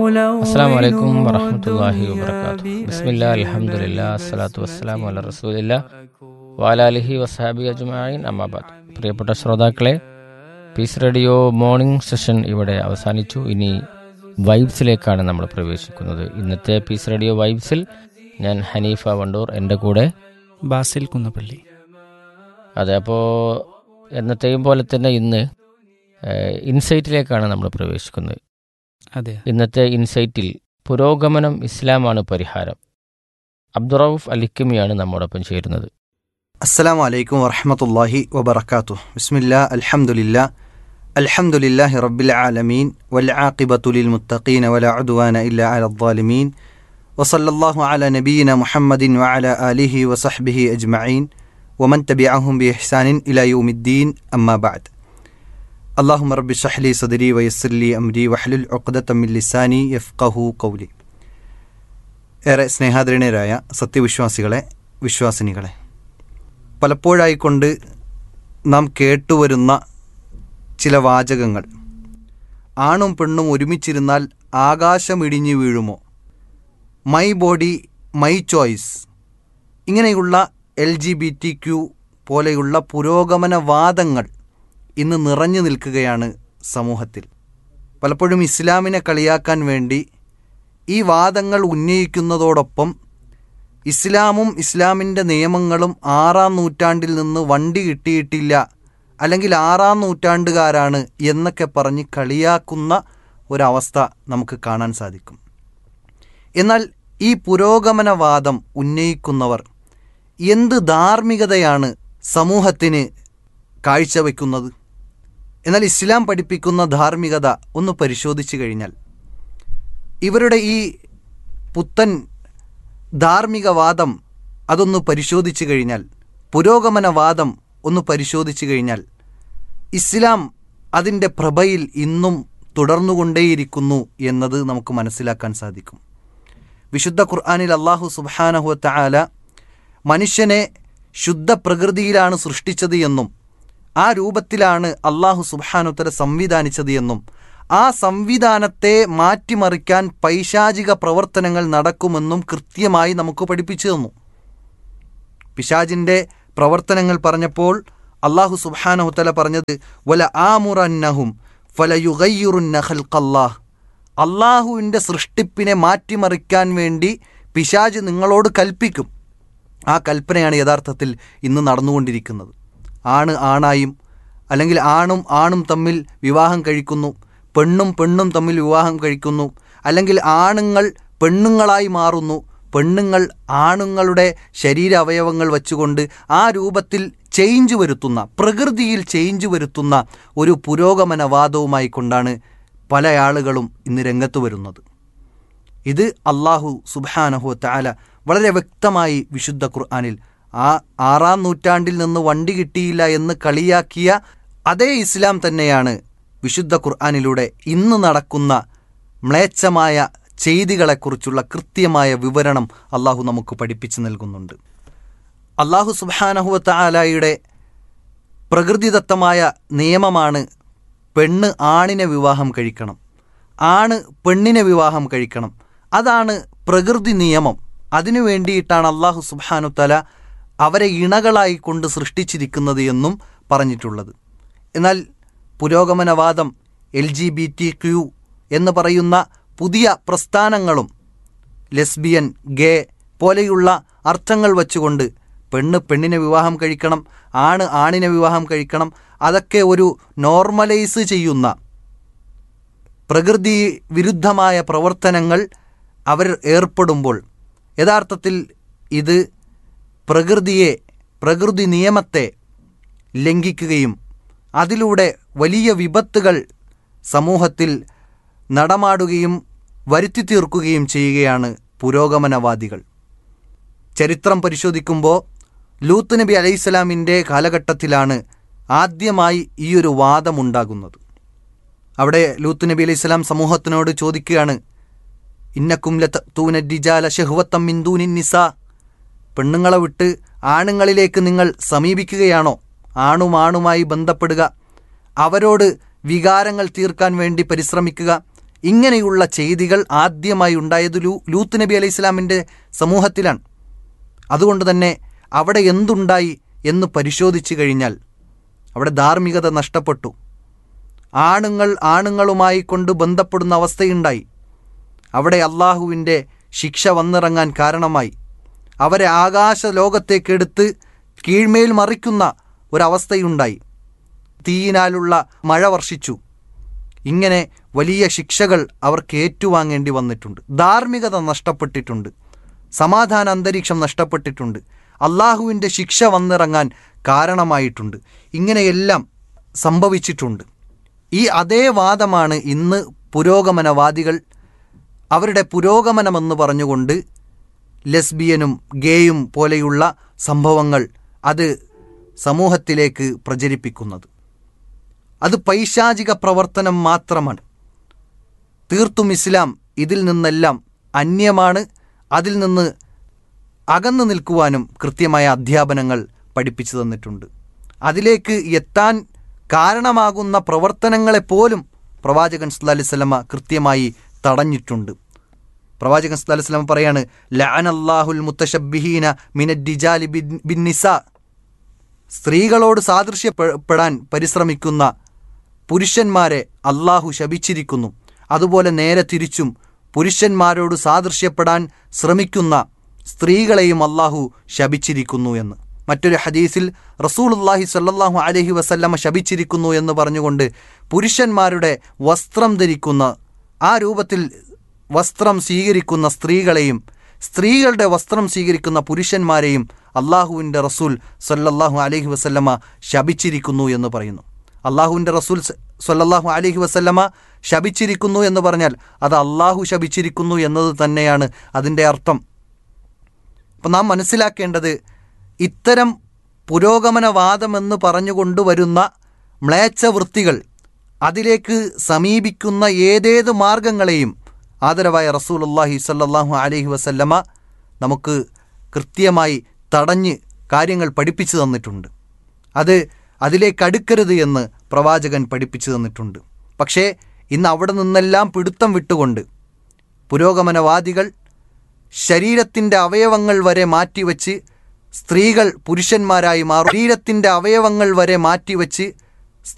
അസ്സാം വലൈക്കും വറഹമത്തല്ലാഹി വബർക്കാത്തു ബിസ്മില്ലാ അൽഹംദുലില്ലാ അസ്സലാത്തു വസ്സലാമു അല റസൂലില്ല വാലാലിഹി വസാബി അജ്മായിൻ അമ്മാബാദ് പ്രിയപ്പെട്ട ശ്രോതാക്കളെ പീസ് റേഡിയോ മോർണിംഗ് സെഷൻ ഇവിടെ അവസാനിച്ചു ഇനി വൈബ്സിലേക്കാണ് നമ്മൾ പ്രവേശിക്കുന്നത് ഇന്നത്തെ പീസ് റേഡിയോ വൈബ്സിൽ ഞാൻ ഹനീഫ വണ്ടൂർ എൻ്റെ കൂടെ ബാസിൽ കുന്നപ്പള്ളി അതെ അപ്പോൾ എന്നത്തെയും പോലെ തന്നെ ഇന്ന് ഇൻസൈറ്റിലേക്കാണ് നമ്മൾ പ്രവേശിക്കുന്നത് അതെ ഇന്നത്തെ ഇൻസൈറ്റിൽ പുരോഗമനം ഇസ്ലാമാണ് പരിഹാരം അബ്ദുറൌഫ് അലിക്കുമിയാണ് നമ്മോടൊപ്പം ചേരുന്നത് السلام عليكم ورحمة الله وبركاته بسم الله الحمد لله الحمد لله رب العالمين والعاقبة للمتقين ولا عدوان إلا على الظالمين وصلى الله على نبينا محمد وعلى آله وصحبه أجمعين ومن تبعهم بإحسان إلى يوم الدين أما بعد اللهم رب اشرح لي صدري ويسر لي أمري واحلل عقدة من لساني يفقه قولي ഏറെ സ്നേഹാദരണീയരായ സത്യവിശ്വാസികളെ വിശ്വാസിനികളെ പലപ്പോഴായിക്കൊണ്ട് നാം കേട്ടുവരുന്ന ചില വാചകങ്ങൾ ആണും പെണ്ണും ഒരുമിച്ചിരുന്നാൽ ആകാശമിടിഞ്ഞു വീഴുമോ മൈ ബോഡി മൈ ചോയ്സ് ഇങ്ങനെയുള്ള L G B T Q പോലെയുള്ള പുരോഗമനവാദങ്ങൾ ഇന്ന് നിറഞ്ഞു നിൽക്കുകയാണ് സമൂഹത്തിൽ പലപ്പോഴും ഇസ്ലാമിനെ കളിയാക്കാൻ വേണ്ടി ഈ വാദങ്ങൾ ഉന്നയിക്കുന്നതോടൊപ്പം ഇസ്ലാമും ഇസ്ലാമിൻ്റെ നിയമങ്ങളും ആറാം നൂറ്റാണ്ടിൽ നിന്ന് വണ്ടി കിട്ടിയിട്ടില്ല അല്ലെങ്കിൽ ആറാം നൂറ്റാണ്ടുകാരാണ് എന്നൊക്കെ പറഞ്ഞ് കളിയാക്കുന്ന ഒരവസ്ഥ നമുക്ക് കാണാൻ സാധിക്കും എന്നാൽ ഈ പുരോഗമനവാദം ഉന്നയിക്കുന്നവർ എന്ത് ധാർമ്മികതയാണ് സമൂഹത്തിന് കാഴ്ചവെക്കുന്നത് എന്നാൽ ഇസ്ലാം പഠിപ്പിക്കുന്ന ധാർമ്മികത ഒന്ന് പരിശോധിച്ചു കഴിഞ്ഞാൽ ഇവരുടെ ഈ പുത്തൻ ധാർമ്മികവാദം അതൊന്ന് പരിശോധിച്ചു കഴിഞ്ഞാൽ പുരോഗമനവാദം ഒന്ന് പരിശോധിച്ചു കഴിഞ്ഞാൽ ഇസ്ലാം അതിൻ്റെ പ്രഭയിൽ ഇന്നും തുടർന്നുകൊണ്ടേയിരിക്കുന്നു എന്നത് നമുക്ക് മനസ്സിലാക്കാൻ സാധിക്കും വിശുദ്ധ ഖുർആാനിൽ അള്ളാഹു സുബാനഹുവത്ത ആല മനുഷ്യനെ ശുദ്ധ പ്രകൃതിയിലാണ് സൃഷ്ടിച്ചത് എന്നും ആ രൂപത്തിലാണ് അള്ളാഹു സുബാനുത്തര സംവിധാനിച്ചത് എന്നും ആ സംവിധാനത്തെ മാറ്റിമറിക്കാൻ പൈശാചിക പ്രവർത്തനങ്ങൾ നടക്കുമെന്നും കൃത്യമായി നമുക്ക് പഠിപ്പിച്ചു തന്നു പിശാജിൻ്റെ പ്രവർത്തനങ്ങൾ പറഞ്ഞപ്പോൾ അള്ളാഹു സുബാനഹുത്തല പറഞ്ഞത് വല ആമുറന്നഹും ഫലയുഗയ്യുറുന്നഹൽക്കല്ലാഹ് അള്ളാഹുവിൻ്റെ സൃഷ്ടിപ്പിനെ മാറ്റിമറിക്കാൻ വേണ്ടി പിശാജ് നിങ്ങളോട് കൽപ്പിക്കും ആ കൽപ്പനയാണ് യഥാർത്ഥത്തിൽ ഇന്ന് നടന്നുകൊണ്ടിരിക്കുന്നത് ആണ് ആണായും അല്ലെങ്കിൽ ആണും ആണും തമ്മിൽ വിവാഹം കഴിക്കുന്നു പെണ്ണും പെണ്ണും തമ്മിൽ വിവാഹം കഴിക്കുന്നു അല്ലെങ്കിൽ ആണുങ്ങൾ പെണ്ണുങ്ങളായി മാറുന്നു പെണ്ണുങ്ങൾ ആണുങ്ങളുടെ ശരീര അവയവങ്ങൾ വച്ചുകൊണ്ട് ആ രൂപത്തിൽ ചേഞ്ച് വരുത്തുന്ന പ്രകൃതിയിൽ ചേഞ്ച് വരുത്തുന്ന ഒരു പുരോഗമനവാദവുമായി കൊണ്ടാണ് പല ആളുകളും ഇന്ന് രംഗത്ത് വരുന്നത് ഇത് അള്ളാഹു സുബാനഹു താല വളരെ വ്യക്തമായി വിശുദ്ധ ഖുർആാനിൽ ആ ആറാം നൂറ്റാണ്ടിൽ നിന്ന് വണ്ടി കിട്ടിയില്ല എന്ന് കളിയാക്കിയ അതേ ഇസ്ലാം തന്നെയാണ് വിശുദ്ധ ഖുർആാനിലൂടെ ഇന്ന് നടക്കുന്ന മ്ലേച്ഛമായ ചെയ്തികളെക്കുറിച്ചുള്ള കൃത്യമായ വിവരണം അള്ളാഹു നമുക്ക് പഠിപ്പിച്ചു നൽകുന്നുണ്ട് അള്ളാഹു സുബാനഹുവത്ത ആലായുടെ പ്രകൃതിദത്തമായ നിയമമാണ് പെണ്ണ് ആണിനെ വിവാഹം കഴിക്കണം ആണ് പെണ്ണിനെ വിവാഹം കഴിക്കണം അതാണ് പ്രകൃതി നിയമം അതിനു വേണ്ടിയിട്ടാണ് അള്ളാഹു സുബാനുത്തല അവരെ ഇണകളായി കൊണ്ട് സൃഷ്ടിച്ചിരിക്കുന്നത് എന്നും പറഞ്ഞിട്ടുള്ളത് എന്നാൽ പുരോഗമനവാദം L G B T Q എന്ന് പറയുന്ന പുതിയ പ്രസ്ഥാനങ്ങളും ലെസ്ബിയൻ ഗേ പോലെയുള്ള അർത്ഥങ്ങൾ വച്ചുകൊണ്ട് പെണ്ണ് പെണ്ണിനെ വിവാഹം കഴിക്കണം ആണ് ആണിനെ വിവാഹം കഴിക്കണം അതൊക്കെ ഒരു നോർമലൈസ് ചെയ്യുന്ന പ്രകൃതി വിരുദ്ധമായ പ്രവർത്തനങ്ങൾ അവർ ഏർപ്പെടുമ്പോൾ യഥാർത്ഥത്തിൽ ഇത് പ്രകൃതിയെ പ്രകൃതി നിയമത്തെ ലംഘിക്കുകയും അതിലൂടെ വലിയ വിപത്തുകൾ സമൂഹത്തിൽ നടമാടുകയും വരുത്തി തീർക്കുകയും ചെയ്യുകയാണ് പുരോഗമനവാദികൾ ചരിത്രം പരിശോധിക്കുമ്പോൾ ലൂത്ത് നബി അലൈഹിസ്സലാമിൻ്റെ കാലഘട്ടത്തിലാണ് ആദ്യമായി ഈയൊരു വാദമുണ്ടാകുന്നത് അവിടെ ലൂത്ത് നബി അലൈഹിസ്സലാം സമൂഹത്തിനോട് ചോദിക്കുകയാണ് ഇന്നക്കും ലൂന ഡിജാല ഷഹുവത്തം മിന്ദൂനിൻ നിസ പെണ്ണുങ്ങളെ വിട്ട് ആണുങ്ങളിലേക്ക് നിങ്ങൾ സമീപിക്കുകയാണോ ആണും ആണുമായി ബന്ധപ്പെടുക അവരോട് വികാരങ്ങൾ തീർക്കാൻ വേണ്ടി പരിശ്രമിക്കുക ഇങ്ങനെയുള്ള ചെയ്തികൾ ആദ്യമായി ഉണ്ടായത് ലൂ ലൂത്ത് നബി അലൈഹി ഇസ്ലാമിൻ്റെ സമൂഹത്തിലാണ് അതുകൊണ്ട് തന്നെ അവിടെ എന്തുണ്ടായി എന്ന് പരിശോധിച്ചു കഴിഞ്ഞാൽ അവിടെ ധാർമ്മികത നഷ്ടപ്പെട്ടു ആണുങ്ങൾ ആണുങ്ങളുമായി കൊണ്ട് ബന്ധപ്പെടുന്ന അവസ്ഥയുണ്ടായി അവിടെ അള്ളാഹുവിൻ്റെ ശിക്ഷ വന്നിറങ്ങാൻ കാരണമായി അവരെ ആകാശ ലോകത്തേക്കെടുത്ത് കീഴ്മേൽ മറിക്കുന്ന ഒരവസ്ഥയുണ്ടായി തീയിനാലുള്ള മഴ വർഷിച്ചു ഇങ്ങനെ വലിയ ശിക്ഷകൾ അവർക്ക് ഏറ്റുവാങ്ങേണ്ടി വന്നിട്ടുണ്ട് ധാർമ്മികത നഷ്ടപ്പെട്ടിട്ടുണ്ട് സമാധാന അന്തരീക്ഷം നഷ്ടപ്പെട്ടിട്ടുണ്ട് അള്ളാഹുവിൻ്റെ ശിക്ഷ വന്നിറങ്ങാൻ കാരണമായിട്ടുണ്ട് ഇങ്ങനെയെല്ലാം സംഭവിച്ചിട്ടുണ്ട് ഈ അതേ വാദമാണ് ഇന്ന് പുരോഗമനവാദികൾ അവരുടെ പുരോഗമനമെന്ന് പറഞ്ഞുകൊണ്ട് ലെസ്ബിയനും ഗേയും പോലെയുള്ള സംഭവങ്ങൾ അത് സമൂഹത്തിലേക്ക് പ്രചരിപ്പിക്കുന്നത് അത് പൈശാചിക പ്രവർത്തനം മാത്രമാണ് തീർത്തും ഇസ്ലാം ഇതിൽ നിന്നെല്ലാം അന്യമാണ് അതിൽ നിന്ന് അകന്നു നിൽക്കുവാനും കൃത്യമായ അധ്യാപനങ്ങൾ പഠിപ്പിച്ചു തന്നിട്ടുണ്ട് അതിലേക്ക് എത്താൻ കാരണമാകുന്ന പ്രവർത്തനങ്ങളെപ്പോലും പ്രവാചകൻ സല്ലല്ലാഹു അലൈഹി വസല്ലമ കൃത്യമായി തടഞ്ഞിട്ടുണ്ട് പ്രവാചകൻ സല്ലല്ലാഹു അലൈഹി വസല്ലമ പറയാണ് ലഅനല്ലാഹുൽ മുത്തശബ്ബിഹീന മിനദ്ദിജാലി ബിൻ- ബിന്നിസാ സ്ത്രീകളോട് സാദൃശ്യപ്പെടാൻ പരിശ്രമിക്കുന്ന പുരുഷന്മാരെ അള്ളാഹു ശപിച്ചിരിക്കുന്നു അതുപോലെ നേരെ തിരിച്ചും പുരുഷന്മാരോട് സാദൃശ്യപ്പെടാൻ ശ്രമിക്കുന്ന സ്ത്രീകളെയും അള്ളാഹു ശപിച്ചിരിക്കുന്നു എന്ന് മറ്റൊരു ഹദീസിൽ റസൂലുല്ലാഹി സല്ലല്ലാഹു അലൈഹി വസല്ലമ ശപിച്ചിരിക്കുന്നു എന്ന് പറഞ്ഞുകൊണ്ട് പുരുഷന്മാരുടെ വസ്ത്രം ധരിക്കുന്ന ആ രൂപത്തിൽ വസ്ത്രം സ്വീകരിക്കുന്ന സ്ത്രീകളെയും സ്ത്രീകളുടെ വസ്ത്രം സ്വീകരിക്കുന്ന പുരുഷന്മാരെയും അള്ളാഹുവിൻ്റെ റസൂൽ സല്ലല്ലാഹു അലൈഹി വസല്ലമ ശപിച്ചിരിക്കുന്നു എന്ന് പറയുന്നു അള്ളാഹുവിൻ്റെ റസൂൽ സ- സല്ലല്ലാഹു അലൈഹി വസല്ലമ ശപിച്ചിരിക്കുന്നു എന്ന് പറഞ്ഞാൽ അത് അള്ളാഹു ശപിച്ചിരിക്കുന്നു എന്നത് തന്നെയാണ് അതിൻ്റെ അർത്ഥം അപ്പം നാം മനസ്സിലാക്കേണ്ടത് ഇത്തരം പുരോഗമനവാദമെന്ന് പറഞ്ഞുകൊണ്ടുവരുന്ന മ്ലേച്ഛ വൃത്തികൾ അതിലേക്ക് സമീപിക്കുന്ന ഏതേത് മാർഗങ്ങളെയും ആദരവായ റസൂലുള്ളാഹി സ്വല്ലല്ലാഹു അലൈഹി വസല്ലമ നമുക്ക് കൃത്യമായി തടഞ്ഞ് കാര്യങ്ങൾ പഠിപ്പിച്ചു തന്നിട്ടുണ്ട് അത് അതിലേക്ക് അടുക്കരുത് എന്ന് പ്രവാചകൻ പഠിപ്പിച്ചു തന്നിട്ടുണ്ട് പക്ഷേ ഇന്ന് അവിടെ നിന്നെല്ലാം പിടുത്തം വിട്ടുകൊണ്ട് പുരോഗമനവാദികൾ ശരീരത്തിൻ്റെ അവയവങ്ങൾ വരെ മാറ്റിവെച്ച് സ്ത്രീകൾ പുരുഷന്മാരായി മാറും ശരീരത്തിൻ്റെ അവയവങ്ങൾ വരെ മാറ്റിവെച്ച്